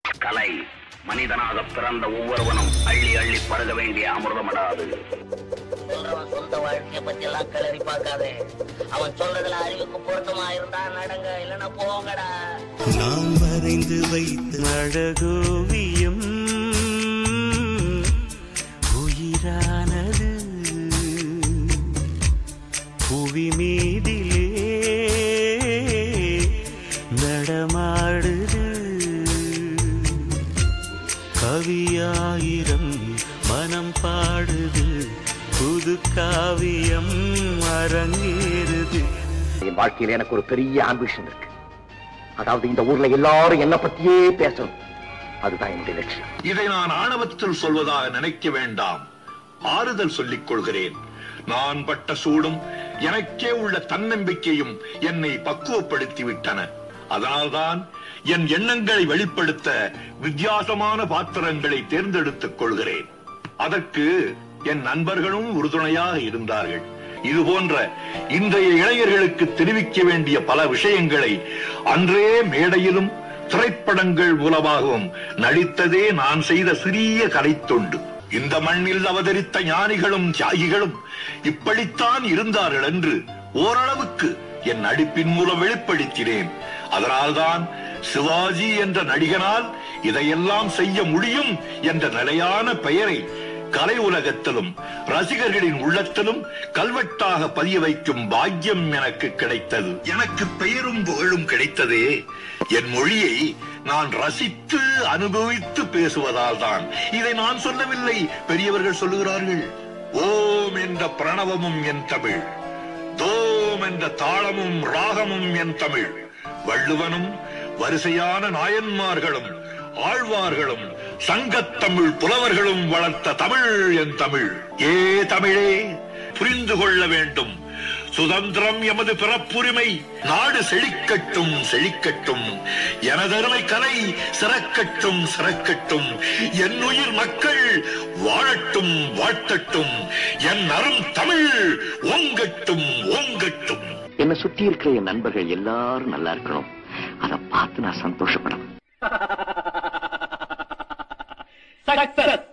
கலை மனிதனாக பிறந்த ஒவ்வொருவனும் அள்ளி அள்ளி பருக வேண்டிய அமிர்தமடாது சொல்றவன் சொந்த வாழ்க்கைய பத்தி எல்லாம் கிளறி பார்க்காதே அவன் சொல்றதுல அறிவுக்கு பொருத்தமா இருந்தா நடங்க இல்லன்னா போங்கடா நான் வரைந்து வைத்த அழகோவியம் உயிரானது புவி மீதிலே நடமாடுது கவியாயிரம் மனம் பாடுது புது காவியம் அரங்கேறுது என் வாழ்க்கையில எனக்கு ஒரு பெரிய ஆம்பிஷன் இருக்கு அதாவது இந்த ஊர்ல எல்லாரும் என்ன பத்தியே பேசணும் அதுதான் என்னுடைய லட்சியம் இதை நான் ஆணவத்தில் சொல்வதாக நினைக்க வேண்டாம் ஆறுதல் சொல்லிக் கொள்கிறேன் நான் பட்ட சூடும் எனக்கே உள்ள தன்னம்பிக்கையும் என்னை பக்குவப்படுத்தி விட்டன அதனால்தான் என் எண்ணங்களை வெளிப்படுத்த வித்தியாசமான பாத்திரங்களை தேர்ந்தெடுத்துக் கொள்கிறேன் அதற்கு என் நண்பர்களும் உறுதுணையாக இருந்தார்கள் இது போன்ற இன்றைய இளைஞர்களுக்கு தெரிவிக்க வேண்டிய பல விஷயங்களை அன்றே மேடையிலும் திரைப்படங்கள் மூலமாகவும் நடித்ததே நான் செய்த சிறிய கலைத்தொண்டு இந்த மண்ணில் அவதரித்த ஞானிகளும் தியாகிகளும் இப்படித்தான் இருந்தார்கள் என்று ஓரளவுக்கு என் நடிப்பின் மூலம் வெளிப்படுத்தினேன் அதனால்தான் சிவாஜி என்ற நடிகனால் இதையெல்லாம் செய்ய முடியும் என்ற நிலையான பெயரை கலை உலகத்திலும் ரசிகர்களின் உள்ளத்திலும் கல்வெட்டாக பதிய வைக்கும் பாக்கியம் எனக்கு கிடைத்தது எனக்கு பெயரும் புகழும் கிடைத்ததே என் மொழியை நான் ரசித்து அனுபவித்து பேசுவதால் தான் இதை நான் சொல்லவில்லை பெரியவர்கள் சொல்லுகிறார்கள் ஓம் என்ற பிரணவமும் என் தமிழ் தோம் என்ற தாளமும் ராகமும் என் தமிழ் வள்ளுவனும் வரிசையான நாயன்மார்களும் ஆழ்வார்களும் சங்கத்தமிழ் புலவர்களும் வளர்த்த தமிழ் என் தமிழ் ஏ தமிழே புரிந்து கொள்ள வேண்டும் சுதந்திரம் எமது பிறப்புரிமை நாடு செழிக்கட்டும் செழிக்கட்டும் எனதருமை கலை சிறக்கட்டும் சிறக்கட்டும் என் உயிர் மக்கள் வாழட்டும் வாழ்த்தட்டும் என் அரும் தமிழ் ஓங்கட்டும் ஓங்கட்டும் என்னை சுத்தி இருக்கிற என் நண்பர்கள் எல்லாரும் நல்லா இருக்கணும் அதை பார்த்து நான் சந்தோஷப்படணும் சக்சஸ்